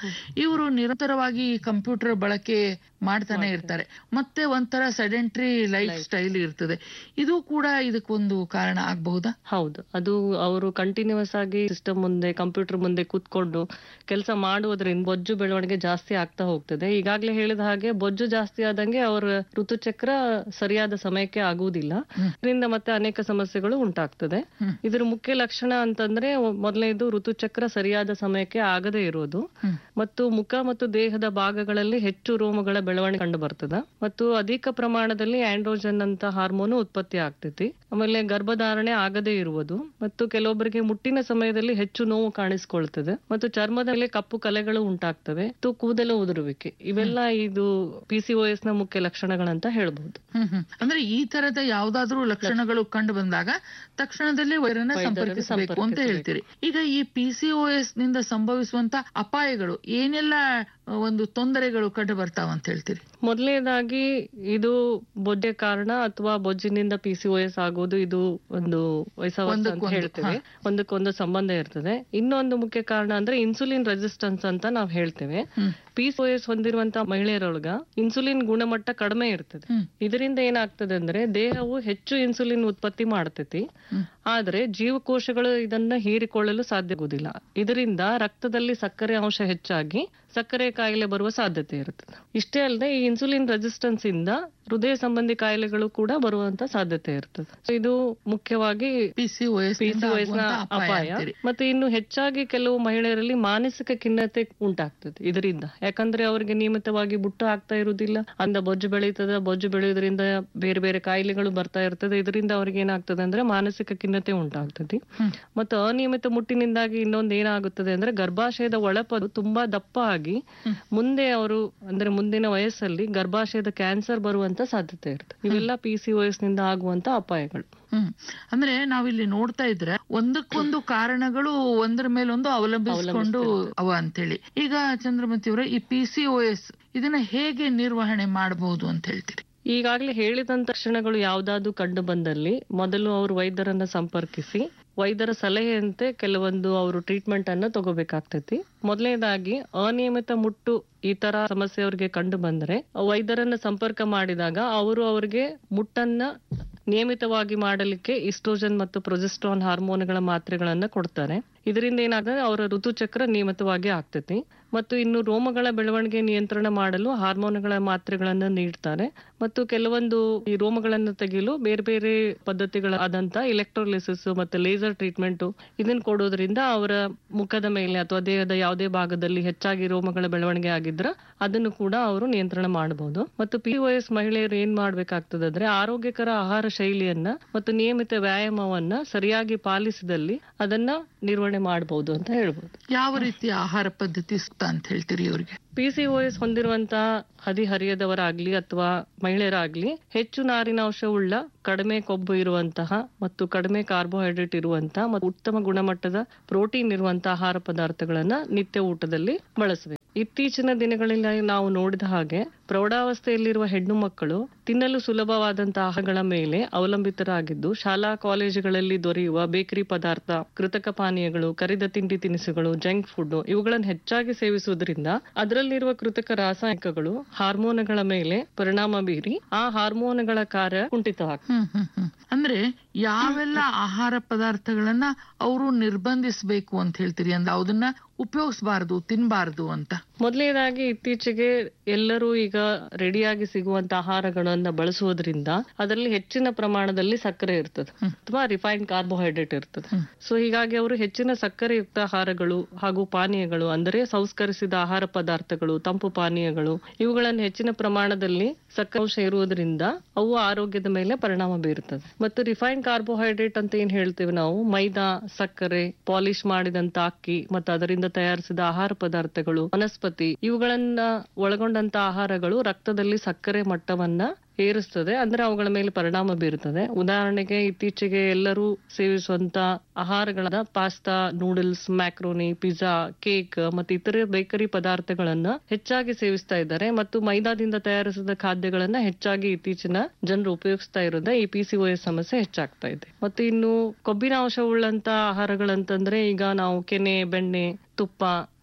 Speaker 5: ಇವರು ನಿರಂತರವಾಗಿ ಕಂಪ್ಯೂಟರ್ ಬಳಕೆ ಮಾಡ್ತಾನೆ ಇರ್ತಾರೆ ಮತ್ತೆ ಒಂಥರ ಸೆಡೆಂಟ್ರಿ ಲೈಫ್ ಸ್ಟೈಲ್ ಇರ್ತದೆ ಇದು ಕೂಡ ಇದಕ್ಕೊಂದು ಕಾರಣ ಆಗಬಹುದಾ
Speaker 6: ಹೌದು ಅದು ಅವರು ಕಂಟಿನ್ಯೂಸ್ ಆಗಿ ಸಿಸ್ಟಮ್ ಮುಂದೆ ಕಂಪ್ಯೂಟರ್ ಮುಂದೆ ಕೂತ್ಕೊಂಡು ಕೆಲಸ ಮಾಡುವುದರಿಂದ ಬೊಜ್ಜು ಬೆಳವಣಿಗೆ ಜಾಸ್ತಿ ಆಗ್ತಾ ಹೋಗ್ತದೆ ಈಗಾಗಲೇ ಹೇಳಿದ ಹಾಗೆ ಬೊಜ್ಜು ಜಾಸ್ತಿ ಆದಂಗೆ ಅವರ ಋತುಚಕ್ರ ಸರಿಯಾದ ಸಮಯಕ್ಕೆ ಆಗುವುದಿಲ್ಲ ಇದರಿಂದ ಮತ್ತೆ ಅನೇಕ ಸಮಸ್ಯೆಗಳು ಉಂಟಾಗ್ತದೆ ಇದರ ಮುಖ್ಯ ಲಕ್ಷಣ ಅಂತಂದ್ರೆ ಮೊದಲನೇದು ಋತುಚಕ್ರ ಸರಿಯಾದ ಸಮಯಕ್ಕೆ ಆಗದೇ ಇರೋದು ಮತ್ತು ಮುಖ ಮತ್ತು ದೇಹದ ಭಾಗಗಳಲ್ಲಿ ಹೆಚ್ಚು ರೋಮಗಳ ಬೆಳವಣಿಗೆ ಕಂಡು ಬರ್ತದ ಮತ್ತು ಅಧಿಕ ಪ್ರಮಾಣದಲ್ಲಿ ಆಂಡ್ರೋಜನ್ ಅಂತ ಹಾರ್ಮೋನ್ ಉತ್ಪತ್ತಿ ಆಗ್ತೈತಿ ಆಮೇಲೆ ಗರ್ಭಧಾರಣೆ ಆಗದೇ ಇರುವುದು ಮತ್ತು ಕೆಲವೊಬ್ಬರಿಗೆ ಮುಟ್ಟಿನ ಸಮಯದಲ್ಲಿ ಹೆಚ್ಚು ನೋವು ಕಾಣಿಸ್ಕೊಳ್ತದೆ ಮತ್ತು ಚರ್ಮದ ಮೇಲೆ ಕಪ್ಪು ಕಲೆಗಳು ಉಂಟಾಗ್ತವೆ ಮತ್ತು ಕೂದಲು ಉದುರುವಿಕೆ ಇವೆಲ್ಲ ಇದು ಪಿಸಿಒಎಸ್ ನ ಮುಖ್ಯ ಲಕ್ಷಣಗಳಂತ ಹೇಳ್ಬಹುದು
Speaker 5: ಹ್ಮ್ ಹ್ಮ್ ಅಂದ್ರೆ ಈ ತರದ ಯಾವ್ದಾದ್ರೂ ಲಕ್ಷಣಗಳು ಕಂಡು ಬಂದಾಗ ತಕ್ಷಣದಲ್ಲೇ ವೈರನ್ನ
Speaker 6: ವೈದ್ಯರನ್ನು
Speaker 5: ಸಂಪರ್ಕಿಸಬೇಕು ಅಂತ ಹೇಳ್ತೀರಿ ಈಗ ಈ ಪಿಸಿಒಎಸ್ ನಿಂದ ಸಂಭವಿಸುವಂತ ಅಪಾಯಗಳು ಏನೆಲ್ಲ ಆ, ಒಂದು ತೊಂದರೆಗಳು ಕಂಡು ಬರ್ತಾವ ಅಂತ ಹೇಳ್ತೀರಿ
Speaker 6: ಮೊದಲನೇದಾಗಿ ಇದು ಬೊಜ್ಜೆ ಕಾರಣ ಅಥವಾ ಬೊಜ್ಜಿನಿಂದ ಪಿಸಿಒಎಸ್ ಆಗೋದು ಇದು ಒಂದು ವಯಸ್ಸಾವಸ್ಥೆ ಅಂತ
Speaker 5: ಒಂದಕ್ಕೊಂದು,
Speaker 6: ಹೇಳ್ತೇವೆ ಒಂದಕ್ಕೊಂದು ಸಂಬಂಧ ಇರ್ತದೆ ಇನ್ನೊಂದು ಮುಖ್ಯ ಕಾರಣ ಅಂದ್ರೆ ಇನ್ಸುಲಿನ್ ರೆಸಿಸ್ಟೆನ್ಸ್ ಅಂತ ನಾವು ಹೇಳ್ತೇವೆ ಪಿಸಿಒಎಸ್ ಹೊಂದಿರುವಂತಹ ಮಹಿಳೆಯರೊಳಗ ಇನ್ಸುಲಿನ್ ಗುಣಮಟ್ಟ ಕಡಿಮೆ ಇರ್ತದೆ ಇದರಿಂದ ಏನಾಗ್ತದೆ ಅಂದ್ರೆ ದೇಹವು ಹೆಚ್ಚು ಇನ್ಸುಲಿನ್ ಉತ್ಪತ್ತಿ ಮಾಡ್ತೈತಿ ಆದ್ರೆ ಜೀವಕೋಶಗಳು ಇದನ್ನ ಹೀರಿಕೊಳ್ಳಲು ಸಾಧ್ಯ ಆಗುದಿಲ್ಲ ಇದರಿಂದ ರಕ್ತದಲ್ಲಿ ಸಕ್ಕರೆ ಅಂಶ ಹೆಚ್ಚಾಗಿ ಸಕ್ಕರೆ ಕಾಯಿಲೆ ಬರುವ ಸಾಧ್ಯತೆ ಇರುತ್ತದೆ ಇಷ್ಟೇ ಅಲ್ಲದೆ ಈ ಇನ್ಸುಲಿನ್ ರೆಸಿಸ್ಟೆನ್ಸ್ ಇಂದ ಹೃದಯ ಸಂಬಂಧಿ ಕಾಯಿಲೆಗಳು ಕೂಡ ಬರುವಂತ ಸಾಧ್ಯತೆ ಇರ್ತದೆ So ಇದು ಮುಖ್ಯವಾಗಿ
Speaker 5: ಪಿಸಿಒಎಸ್
Speaker 6: ಪಿಸಿಒಎಸ್ ನ ಅಪಾಯ ಮತ್ತೆ ಇನ್ನು ಹೆಚ್ಚಾಗಿ ಕೆಲವು ಮಹಿಳೆಯರಲ್ಲಿ ಮಾನಸಿಕ ಖಿನ್ನತೆ ಉಂಟಾಗ್ತದೆ ಇದರಿಂದ ಯಾಕಂದ್ರೆ ಅವರಿಗೆ ನಿಯಮಿತವಾಗಿ ಬುಟ್ಟು ಆಗ್ತಾ ಇರುವುದಿಲ್ಲ ಅಂದ ಬೊಜ್ಜು ಬೆಳೀತದೆ ಬೊಜ್ಜು ಬೆಳೆಯೋದ್ರಿಂದ ಬೇರೆ ಬೇರೆ ಕಾಯಿಲೆಗಳು ಬರ್ತಾ ಇರ್ತದೆ ಇದರಿಂದ ಅವ್ರಿಗೆ ಏನಾಗ್ತದೆ ಅಂದ್ರೆ ಮಾನಸಿಕ ಖಿನ್ನತೆ ಉಂಟಾಗ್ತದೆ ಮತ್ತು ಅನಿಯಮಿತ ಮುಟ್ಟಿನಿಂದಾಗಿ ಇನ್ನೊಂದು ಏನಾಗುತ್ತದೆ ಅಂದ್ರೆ ಗರ್ಭಾಶಯದ ಒಳಪದು ತುಂಬಾ ದಪ್ಪ ಆಗಿ ಮುಂದೆ ಅವರು ಅಂದ್ರೆ ಮುಂದಿನ ವಯಸ್ಸಲ್ಲಿ ಗರ್ಭಾಶಯದ ಕ್ಯಾನ್ಸರ್ ಬರುವಂತ ಸಾಧ್ಯತೆ ಇರ್ತದೆ ಇವೆಲ್ಲ ಪಿಸಿಒಎಸ್ ನಿಂದ ಆಗುವಂತ ಅಪಾಯಗಳು
Speaker 5: ಹ್ಮ್ ಅಂದ್ರೆ ನಾವಿಲ್ಲಿ ನೋಡ್ತಾ ಇದ್ರೆ ಒಂದಕ್ಕೊಂದು ಕಾರಣಗಳು ಒಂದರ ಮೇಲೊಂದು ಅವಲಂಬಿಸಿಕೊಂಡು ಅವ ಅಂತೇಳಿ ಈಗ ಚಂದ್ರಮತಿ ಅವರೇ ಈ ಪಿಸಿಒಎಸ್ ಇದನ್ನ ಹೇಗೆ ನಿರ್ವಹಣೆ ಮಾಡಬಹುದು ಅಂತ ಹೇಳ್ತೀರಿ
Speaker 6: ಈಗಾಗಲೇ ಹೇಳಿದಂತ ಲಕ್ಷಣಗಳು ಯಾವ್ದಾದ್ರು ಕಂಡು ಬಂದಲ್ಲಿ ಮೊದಲು ಅವರು ವೈದ್ಯರನ್ನ ಸಂಪರ್ಕಿಸಿ ವೈದ್ಯರ ಸಲಹೆಯಂತೆ ಕೆಲವೊಂದು ಅವರು ಟ್ರೀಟ್ಮೆಂಟ್ ಅನ್ನ ತಗೋಬೇಕಾಗ್ತೈತಿ ಮೊದಲನೇದಾಗಿ ಅನಿಯಮಿತ ಮುಟ್ಟು ಈ ತರ ಸಮಸ್ಯೆ ಅವ್ರಿಗೆ ಕಂಡು ಬಂದ್ರೆ ವೈದ್ಯರನ್ನ ಸಂಪರ್ಕ ಮಾಡಿದಾಗ ಅವರು ಅವ್ರಿಗೆ ಮುಟ್ಟನ್ನ ನಿಯಮಿತವಾಗಿ ಮಾಡಲಿಕ್ಕೆ ಇಸ್ಟ್ರೋಜನ್ ಮತ್ತು ಪ್ರೊಜೆಸ್ಟ್ರಾನ್ ಹಾರ್ಮೋನ್ಗಳ ಮಾತ್ರೆಗಳನ್ನ ಕೊಡ್ತಾರೆ ಇದರಿಂದ ಏನಾಗ್ತದೆ ಅವರ ಋತುಚಕ್ರ ನಿಯಮಿತವಾಗಿ ಆಗ್ತೈತಿ ಮತ್ತು ಇನ್ನು ರೋಮಗಳ ಬೆಳವಣಿಗೆ ನಿಯಂತ್ರಣ ಮಾಡಲು ಹಾರ್ಮೋನ್ಗಳ ಮಾತ್ರೆಗಳನ್ನ ನೀಡ್ತಾರೆ ಮತ್ತು ಕೆಲವೊಂದು ಈ ರೋಮಗಳನ್ನು ತೆಗೆಯಲು ಬೇರೆ ಬೇರೆ ಪದ್ಧತಿಗಳಾದಂತ ಇಲೆಕ್ಟ್ರೋಲಿಸಿಸ್ ಮತ್ತೆ ಲೇಸರ್ ಟ್ರೀಟ್ಮೆಂಟ್ ಇದನ್ನ ಕೊಡೋದ್ರಿಂದ ಅವರ ಮುಖದ ಮೇಲೆ ಅಥವಾ ದೇಹದ ಯಾವುದೇ ಭಾಗದಲ್ಲಿ ಹೆಚ್ಚಾಗಿ ರೋಮಗಳ ಬೆಳವಣಿಗೆ ಆಗಿದ್ರ ಅದನ್ನು ಕೂಡ ಅವರು ನಿಯಂತ್ರಣ ಮಾಡಬಹುದು ಮತ್ತು ಪಿಒಎಸ್ ಮಹಿಳೆಯರು ಏನ್ ಮಾಡ್ಬೇಕಾಗ್ತದೆ ಅಂದ್ರೆ ಆರೋಗ್ಯಕರ ಆಹಾರ ಶೈಲಿಯನ್ನ ಮತ್ತು ನಿಯಮಿತ ವ್ಯಾಯಾಮವನ್ನ ಸರಿಯಾಗಿ ಪಾಲಿಸಿದಲ್ಲಿ ಅದನ್ನ ನಿರ್ವಹಣೆ ಮಾಡಬಹುದು ಅಂತ ಹೇಳ್ಬೋದು
Speaker 5: ಯಾವ ರೀತಿಯ ಆಹಾರ ಪದ್ಧತಿ ಸೂಕ್ತ ಅಂತ ಹೇಳ್ತೀರಿ ಇವ್ರಿಗೆ
Speaker 6: ಪಿಸಿಒಎಸ್ ಹೊಂದಿರುವಂತಹ ಹದಿಹರಿಯದವರಾಗ್ಲಿ ಅಥವಾ ಮಹಿಳೆಯರಾಗ್ಲಿ ಹೆಚ್ಚು ನಾರಿನಾಂಶ ಉಳ್ಳ ಕಡಿಮೆ ಕೊಬ್ಬು ಇರುವಂತಹ ಮತ್ತು ಕಡಿಮೆ ಕಾರ್ಬೋಹೈಡ್ರೇಟ್ ಇರುವಂತಹ ಮತ್ತು ಉತ್ತಮ ಗುಣಮಟ್ಟದ ಪ್ರೋಟೀನ್ ಇರುವಂತಹ ಆಹಾರ ಪದಾರ್ಥಗಳನ್ನ ನಿತ್ಯ ಊಟದಲ್ಲಿ ಬಳಸಬೇಕು ಇತ್ತೀಚಿನ ದಿನಗಳಲ್ಲಿ ನಾವು ನೋಡಿದ ಹಾಗೆ ಪ್ರೌಢಾವಸ್ಥೆಯಲ್ಲಿರುವ ಹೆಣ್ಣು ಮಕ್ಕಳು ತಿನ್ನಲು ಸುಲಭವಾದಂತಹ ಆಹಾರಗಳ ಮೇಲೆ ಅವಲಂಬಿತರಾಗಿದ್ದು ಶಾಲಾ ಕಾಲೇಜುಗಳಲ್ಲಿ ದೊರೆಯುವ ಬೇಕರಿ ಪದಾರ್ಥ ಕೃತಕ ಪಾನೀಯಗಳು ಕರಿದ ತಿಂಡಿ ತಿನಿಸುಗಳು ಜಂಕ್ ಫುಡ್ ಇವುಗಳನ್ನು ಹೆಚ್ಚಾಗಿ ಸೇವಿಸುವುದರಿಂದ ಅದರಲ್ಲಿರುವ ಕೃತಕ ರಾಸಾಯನಿಕಗಳು ಹಾರ್ಮೋನ್ಗಳ ಮೇಲೆ ಪರಿಣಾಮ ಬೀರಿ ಆ ಹಾರ್ಮೋನ್ಗಳ ಕಾರ್ಯ ಕುಂಠಿತವಾಗ್ತದೆ
Speaker 5: ಹ್ಮ್ ಹ್ಮ್ ಹ್ಮ್ ಅಂದ್ರೆ ಯಾವೆಲ್ಲ ಆಹಾರ ಪದಾರ್ಥಗಳನ್ನ ಅವರು ನಿರ್ಬಂಧಿಸಬೇಕು ಅಂತ ಹೇಳ್ತೀರಿ ಅಂದ್ರೆ ಅದನ್ನ ಉಪಯೋಗಿಸಬಾರದು ತಿನ್ಬಾರದು ಅಂತ
Speaker 6: ಮೊದಲನೇದಾಗಿ ಇತ್ತೀಚೆಗೆ ಎಲ್ಲರೂ ಈಗ ರೆಡಿಯಾಗಿ ಸಿಗುವಂತ ಆಹಾರಗಳನ್ನ ಬಳಸುವುದರಿಂದ ಅದರಲ್ಲಿ ಹೆಚ್ಚಿನ ಪ್ರಮಾಣದಲ್ಲಿ ಸಕ್ಕರೆ ಇರ್ತದೆ ಅಥವಾ ರಿಫೈನ್ಡ್ ಕಾರ್ಬೋಹೈಡ್ರೇಟ್ ಇರ್ತದೆ ಸೊ ಹೀಗಾಗಿ ಅವರು ಹೆಚ್ಚಿನ ಸಕ್ಕರೆಯುಕ್ತ ಆಹಾರಗಳು ಹಾಗೂ ಪಾನೀಯಗಳು ಅಂದರೆ ಸಂಸ್ಕರಿಸಿದ ಆಹಾರ ಪದಾರ್ಥಗಳು ತಂಪು ಪಾನೀಯಗಳು ಇವುಗಳನ್ನು ಹೆಚ್ಚಿನ ಪ್ರಮಾಣದಲ್ಲಿ ಸಕ್ಕರಾಂಶ ಇರುವುದರಿಂದ ಅವು ಆರೋಗ್ಯದ ಮೇಲೆ ಪರಿಣಾಮ ಬೀರುತ್ತದೆ ಮತ್ತು ರಿಫೈನ್ಡ್ ಕಾರ್ಬೋಹೈಡ್ರೇಟ್ ಅಂತ ಏನ್ ಹೇಳ್ತೇವೆ ನಾವು ಮೈದಾ ಸಕ್ಕರೆ ಪಾಲಿಶ್ ಮಾಡಿದಂತ ಅಕ್ಕಿ ಮತ್ತು ಅದರಿಂದ ತಯಾರಿಸಿದ ಆಹಾರ ಪದಾರ್ಥಗಳು ವನಸ್ಪತಿ ಇವುಗಳನ್ನ ಒಳಗೊಂಡಂತ ಆಹಾರಗಳು ರಕ್ತದಲ್ಲಿ ಸಕ್ಕರೆ ಮಟ್ಟವನ್ನ ಏರಿಸ್ತದೆ ಅಂದ್ರೆ ಅವುಗಳ ಮೇಲೆ ಪರಿಣಾಮ ಬೀರುತ್ತದೆ ಉದಾಹರಣೆಗೆ ಇತ್ತೀಚೆಗೆ ಎಲ್ಲರೂ ಸೇವಿಸುವಂತ ಆಹಾರಗಳಾದ pasta noodles macaroni pizza cake ಮತ್ತೆ ಇತರೆ ಬೇಕರಿ ಪದಾರ್ಥಗಳನ್ನ ಹೆಚ್ಚಾಗಿ ಸೇವಿಸ್ತಾ ಇದ್ದಾರೆ ಮತ್ತು ಮೈದಾದಿಂದ ತಯಾರಿಸಿದ ಖಾದ್ಯಗಳನ್ನ ಹೆಚ್ಚಾಗಿ ಇತ್ತೀಚಿನ ಜನರು ಉಪಯೋಗಿಸ್ತಾ ಇರೋದ್ರಿಂದ ಈ ಪಿಸಿಒಎಸ್ ಸಮಸ್ಯೆ ಹೆಚ್ಚಾಗ್ತಾ ಇದೆ ಮತ್ತು ಇನ್ನು ಕೊಬ್ಬಿನ ಅಂಶವುಳ್ಳಂತ ಆಹಾರಗಳಂತಂದ್ರೆ ಈಗ ನಾವು ಕೆನೆ ಬೆಣ್ಣೆ ತುಪ್ಪ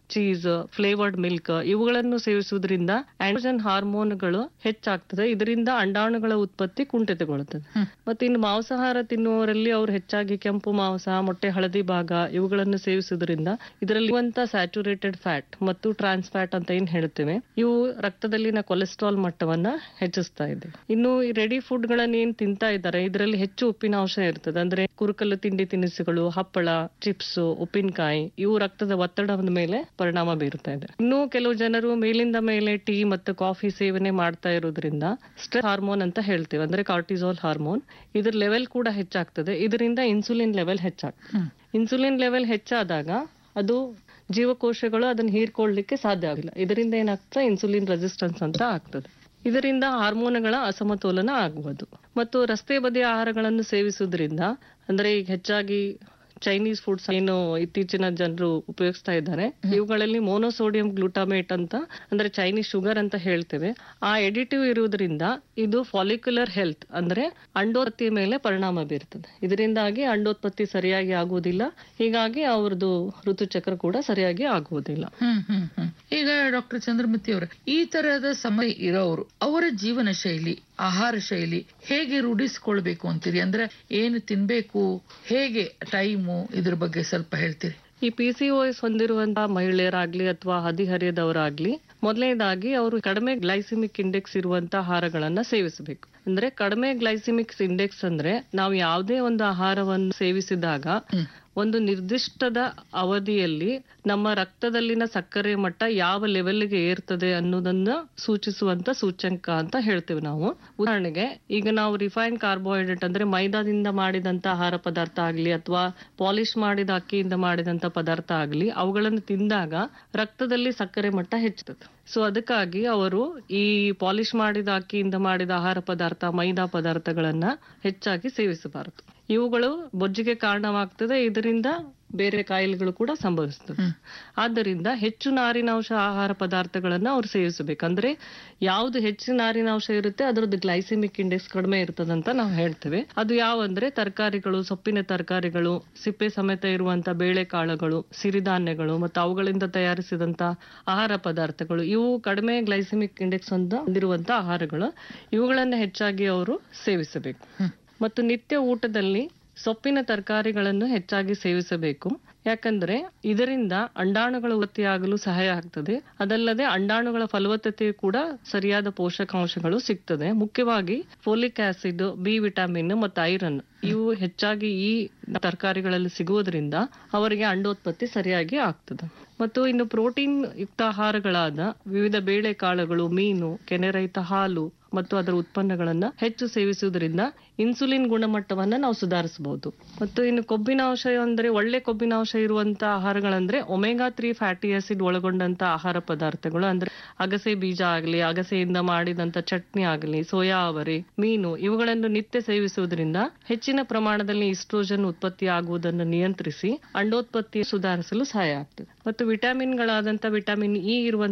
Speaker 6: ಚೀಸ್ ಫ್ಲೇವರ್ಡ್ ಮಿಲ್ಕ್ ಇವುಗಳನ್ನು ಸೇವಿಸುವುದರಿಂದ ಆಂಡ್ರೋಜನ್ ಹಾರ್ಮೋನ್ಗಳು ಹೆಚ್ಚಾಗ್ತದೆ ಇದರಿಂದ ಅಂಡಾಣುಗಳ ಉತ್ಪತ್ತಿ ಕುಂಠಿತಗೊಳ್ಳುತ್ತದೆ ಮತ್ತೆ ಇನ್ನು ಮಾಂಸಾಹಾರ ತಿನ್ನುವವರಲ್ಲಿ ಅವರು ಹೆಚ್ಚಾಗಿ ಕೆಂಪು ಮಾಂಸ ಮೊಟ್ಟೆ ಹಳದಿ ಭಾಗ ಇವುಗಳನ್ನು ಸೇವಿಸುವುದರಿಂದ ಇದರಲ್ಲಿ ಇರುವಂತ ಸ್ಯಾಚುರೇಟೆಡ್ ಫ್ಯಾಟ್ ಮತ್ತು ಟ್ರಾನ್ಸ್ ಫ್ಯಾಟ್ ಅಂತ ಏನ್ ಹೇಳ್ತೇವೆ ಇವು ರಕ್ತದಲ್ಲಿನ ಕೊಲೆಸ್ಟ್ರಾಲ್ ಮಟ್ಟವನ್ನ ಹೆಚ್ಚಿಸ್ತಾ ಇದೆ ಇನ್ನು ಈ ರೆಡಿ ಫುಡ್ ಗಳನ್ನ ಏನ್ ತಿಂತಾ ಇದ್ದಾರೆ ಇದರಲ್ಲಿ ಹೆಚ್ಚು ಉಪ್ಪಿನಾಂಶ ಇರ್ತದೆ ಅಂದ್ರೆ ಕುರುಕಲು ತಿಂಡಿ ತಿನಿಸುಗಳು ಹಪ್ಪಳ ಚಿಪ್ಸ್ ಉಪ್ಪಿನಕಾಯಿ ಇವು ರಕ್ತದ ಒತ್ತಡದ ಮೇಲೆ ಪರಿಣಾಮ ಬೀರುತ್ತಾ ಇದೆ ಇನ್ನು ಕೆಲವು ಜನರು ಮೇಲಿಂದ ಮೇಲೆ ಟೀ ಮತ್ತು ಕಾಫಿ ಸೇವನೆ ಮಾಡ್ತಾ ಇರೋದ್ರಿಂದ ಸ್ಟ್ರೆಸ್ ಹಾರ್ಮೋನ್ ಅಂತ ಹೇಳ್ತೇವೆ ಅಂದ್ರೆ ಕಾರ್ಟಿಸಾಲ್ ಹಾರ್ಮೋನ್ ಇದ್ರ ಲೆವೆಲ್ ಕೂಡ ಹೆಚ್ಚಾಗ್ತದೆ ಇದರಿಂದ ಇನ್ಸುಲಿನ್ ಲೆವೆಲ್ ಹೆಚ್ಚಾಗ್ತದೆ ಇನ್ಸುಲಿನ್ ಲೆವೆಲ್ ಹೆಚ್ಚಾದಾಗ ಅದು ಜೀವಕೋಶಗಳು ಅದನ್ನ ಹೀರ್ಕೊಳ್ಳಿಕ್ಕೆ ಸಾಧ್ಯ ಆಗಿಲ್ಲ ಇದರಿಂದ ಏನಾಗ್ತದೆ ಇನ್ಸುಲಿನ್ ರೆಸಿಸ್ಟೆನ್ಸ್ ಅಂತ ಆಗ್ತದೆ ಇದರಿಂದ ಹಾರ್ಮೋನ್ಗಳ ಅಸಮತೋಲನ ಆಗುವುದು ಮತ್ತು ರಸ್ತೆ ಬದಿಯ ಆಹಾರಗಳನ್ನು ಸೇವಿಸುವುದರಿಂದ ಅಂದ್ರೆ ಈಗ ಹೆಚ್ಚಾಗಿ ಚೈನೀಸ್ ಫುಡ್ಸ್ ಏನು ಇತ್ತೀಚಿನ ಜನರು ಉಪಯೋಗಿಸ್ತಾ ಇದ್ದಾರೆ ಇವುಗಳಲ್ಲಿ ಮೋನೋಸೋಡಿಯಂ ಗ್ಲೂಟಾಮೇಟ್ ಅಂತ ಅಂದ್ರೆ ಚೈನೀಸ್ ಶುಗರ್ ಅಂತ ಹೇಳ್ತೇವೆ ಆ ಎಡಿಟಿವ್ ಇರುವುದರಿಂದ ಇದು ಫಾಲಿಕ್ಯುಲರ್ ಹೆಲ್ತ್ ಅಂದ್ರೆ ಅಂಡೋತ್ಪತ್ತಿಯ ಮೇಲೆ ಪರಿಣಾಮ ಬೀರ್ತದೆ ಇದರಿಂದಾಗಿ ಅಂಡೋತ್ಪತ್ತಿ ಸರಿಯಾಗಿ ಆಗುವುದಿಲ್ಲ ಹೀಗಾಗಿ ಅವ್ರದ್ದು ಋತುಚಕ್ರ ಕೂಡ ಸರಿಯಾಗಿ ಆಗುವುದಿಲ್ಲ
Speaker 5: ಹ್ಮ್ ಹ್ಮ್ ಹ್ಮ್ ಈಗ ಡಾಕ್ಟರ್ ಚಂದ್ರಮತಿ ಅವರ ಈ ತರಹದ ಸಮಯ ಇರೋರು ಅವರ ಜೀವನ ಶೈಲಿ ಆಹಾರ ಶೈಲಿ ಹೇಗೆ ರೂಢಿಸ್ಕೊಳ್ಬೇಕು ಅಂತೀರಿ ಅಂದ್ರೆ ಏನು ತಿನ್ಬೇಕು ಹೇಗೆ ಟೈಮು ಇದ್ರ ಬಗ್ಗೆ ಸ್ವಲ್ಪ ಹೇಳ್ತೀರಿ
Speaker 6: ಈ ಪಿ ಸಿ ಎಸ್ ಹೊಂದಿರುವಂತಹ ಮಹಿಳೆಯರಾಗ್ಲಿ ಅಥವಾ ಹದಿಹರಿಯದವರಾಗ್ಲಿ ಮೊದಲನೇದಾಗಿ ಅವರು ಕಡಿಮೆ ಗ್ಲೈಸಿಮಿಕ್ ಇಂಡೆಕ್ಸ್ ಇರುವಂತಹ ಆಹಾರಗಳನ್ನ ಸೇವಿಸಬೇಕು ಅಂದ್ರೆ ಕಡಿಮೆ ಗ್ಲೈಸಿಮಿಕ್ ಇಂಡೆಕ್ಸ್ ಅಂದ್ರೆ ನಾವು ಯಾವುದೇ ಒಂದು ಆಹಾರವನ್ನು ಸೇವಿಸಿದಾಗ ಒಂದು ನಿರ್ದಿಷ್ಟದ ಅವಧಿಯಲ್ಲಿ ನಮ್ಮ ರಕ್ತದಲ್ಲಿನ ಸಕ್ಕರೆ ಮಟ್ಟ ಯಾವ ಲೆವೆಲ್ಗೆ ಏರ್ತದೆ ಅನ್ನೋದನ್ನ ಸೂಚಿಸುವಂತ ಸೂಚ್ಯಂಕ ಅಂತ ಹೇಳ್ತೇವೆ ನಾವು ಉದಾಹರಣೆಗೆ ಈಗ ನಾವು ರಿಫೈನ್ಡ್ ಕಾರ್ಬೋಹೈಡ್ರೇಟ್ ಅಂದ್ರೆ ಮೈದಾದಿಂದ ಮಾಡಿದಂತ ಆಹಾರ ಪದಾರ್ಥ ಆಗ್ಲಿ ಅಥವಾ ಪಾಲಿಶ್ ಮಾಡಿದ ಅಕ್ಕಿಯಿಂದ ಮಾಡಿದಂತ ಪದಾರ್ಥ ಆಗ್ಲಿ ಅವುಗಳನ್ನು ತಿಂದಾಗ ರಕ್ತದಲ್ಲಿ ಸಕ್ಕರೆ ಮಟ್ಟ ಹೆಚ್ಚುತ್ತದೆ ಸೊ ಅದಕ್ಕಾಗಿ ಅವರು ಈ ಪಾಲಿಶ್ ಮಾಡಿದ ಅಕ್ಕಿಯಿಂದ ಮಾಡಿದ ಆಹಾರ ಪದಾರ್ಥ ಮೈದಾ ಪದಾರ್ಥಗಳನ್ನ ಹೆಚ್ಚಾಗಿ ಸೇವಿಸಬಾರದು ಇವುಗಳು ಬೊಜ್ಜಿಗೆ ಕಾರಣವಾಗ್ತದೆ ಇದರಿಂದ ಬೇರೆ ಕಾಯಿಲೆಗಳು ಕೂಡ ಸಂಭವಿಸ್ತದೆ ಆದ್ದರಿಂದ ಹೆಚ್ಚು ನಾರಿನಾಂಶ ಆಹಾರ ಪದಾರ್ಥಗಳನ್ನ ಅವ್ರು ಸೇವಿಸಬೇಕು ಅಂದ್ರೆ ಯಾವ್ದು ಹೆಚ್ಚು ನಾರಿನಾಂಶ ಇರುತ್ತೆ ಅದರದ್ದು ಗ್ಲೈಸಿಮಿಕ್ ಇಂಡೆಕ್ಸ್ ಕಡಿಮೆ ಇರ್ತದಂತ ನಾವು ಹೇಳ್ತೇವೆ ಅದು ಯಾವಂದ್ರೆ ತರಕಾರಿಗಳು ಸೊಪ್ಪಿನ ತರಕಾರಿಗಳು ಸಿಪ್ಪೆ ಸಮೇತ ಇರುವಂತ ಬೇಳೆಕಾಳುಗಳು ಸಿರಿಧಾನ್ಯಗಳು ಮತ್ತು ಅವುಗಳಿಂದ ತಯಾರಿಸಿದಂತ ಆಹಾರ ಪದಾರ್ಥಗಳು ಇವು ಕಡಿಮೆ ಗ್ಲೈಸಿಮಿಕ್ ಇಂಡೆಕ್ಸ್ ಅಂತ ಹೊಂದಿರುವಂತ ಆಹಾರಗಳು ಇವುಗಳನ್ನ ಹೆಚ್ಚಾಗಿ ಅವರು ಸೇವಿಸಬೇಕು ಮತ್ತು ನಿತ್ಯ ಊಟದಲ್ಲಿ ಸೊಪ್ಪಿನ ತರಕಾರಿಗಳನ್ನು ಹೆಚ್ಚಾಗಿ ಸೇವಿಸಬೇಕು ಯಾಕಂದ್ರೆ ಇದರಿಂದ ಅಂಡಾಣುಗಳ ಉತ್ಪತ್ತಿಯಾಗಲು ಸಹಾಯ ಆಗ್ತದೆ ಅದಲ್ಲದೆ ಅಂಡಾಣುಗಳ ಫಲವತ್ತತೆ ಕೂಡ ಸರಿಯಾದ ಪೋಷಕಾಂಶಗಳು ಸಿಗ್ತದೆ ಮುಖ್ಯವಾಗಿ ಫೋಲಿಕ್ ಆಸಿಡ್ ಬಿ ವಿಟಮಿನ್ ಮತ್ತು ಐರನ್ ಇವು ಹೆಚ್ಚಾಗಿ ಈ ತರಕಾರಿಗಳಲ್ಲಿ ಸಿಗುವುದರಿಂದ ಅವರಿಗೆ ಅಂಡೋತ್ಪತ್ತಿ ಸರಿಯಾಗಿ ಆಗ್ತದೆ ಮತ್ತು ಇನ್ನು ಪ್ರೋಟೀನ್ ಯುಕ್ತ ಆಹಾರಗಳಾದ ವಿವಿಧ ಬೇಳೆಕಾಳುಗಳು ಮೀನು ಕೆನೆರಹಿತ ಹಾಲು ಮತ್ತು ಅದರ ಉತ್ಪನ್ನಗಳನ್ನ ಹೆಚ್ಚು ಸೇವಿಸುವುದರಿಂದ ಇನ್ಸುಲಿನ್ ಗುಣಮಟ್ಟವನ್ನ ನಾವು ಸುಧಾರಿಸಬಹುದು ಮತ್ತು ಇನ್ನು ಕೊಬ್ಬಿನಾಂಶ ಅಂದ್ರೆ ಒಳ್ಳೆ ಕೊಬ್ಬಿನಾಂಶ ಇರುವಂತ ಆಹಾರಗಳಂದ್ರೆ ಒಮೆಗಾ ತ್ರೀ ಫ್ಯಾಟಿ ಆಸಿಡ್ ಒಳಗೊಂಡಂತ ಆಹಾರ ಪದಾರ್ಥಗಳು ಅಂದ್ರೆ ಅಗಸೆ ಬೀಜ ಆಗಲಿ ಅಗಸೆಯಿಂದ ಮಾಡಿದಂತ ಚಟ್ನಿ ಆಗಲಿ ಸೋಯಾ ಅವರೆ ಮೀನು ಇವುಗಳನ್ನು ನಿತ್ಯ ಸೇವಿಸುವುದರಿಂದ ಹೆಚ್ಚಿನ ಪ್ರಮಾಣದಲ್ಲಿ ಇಸ್ಟ್ರೋಜನ್ ಉತ್ಪತ್ತಿ ಆಗುವುದನ್ನು ನಿಯಂತ್ರಿಸಿ ಅಂಡೋತ್ಪತ್ತಿ ಸುಧಾರಿಸಲು ಸಹಾಯ ಆಗ್ತದೆ ಮತ್ತು ವಿಟಮಿನ್ಗಳಾದಂತ ವಿಟಮಿನ್ ಇ ಇರುವಂತ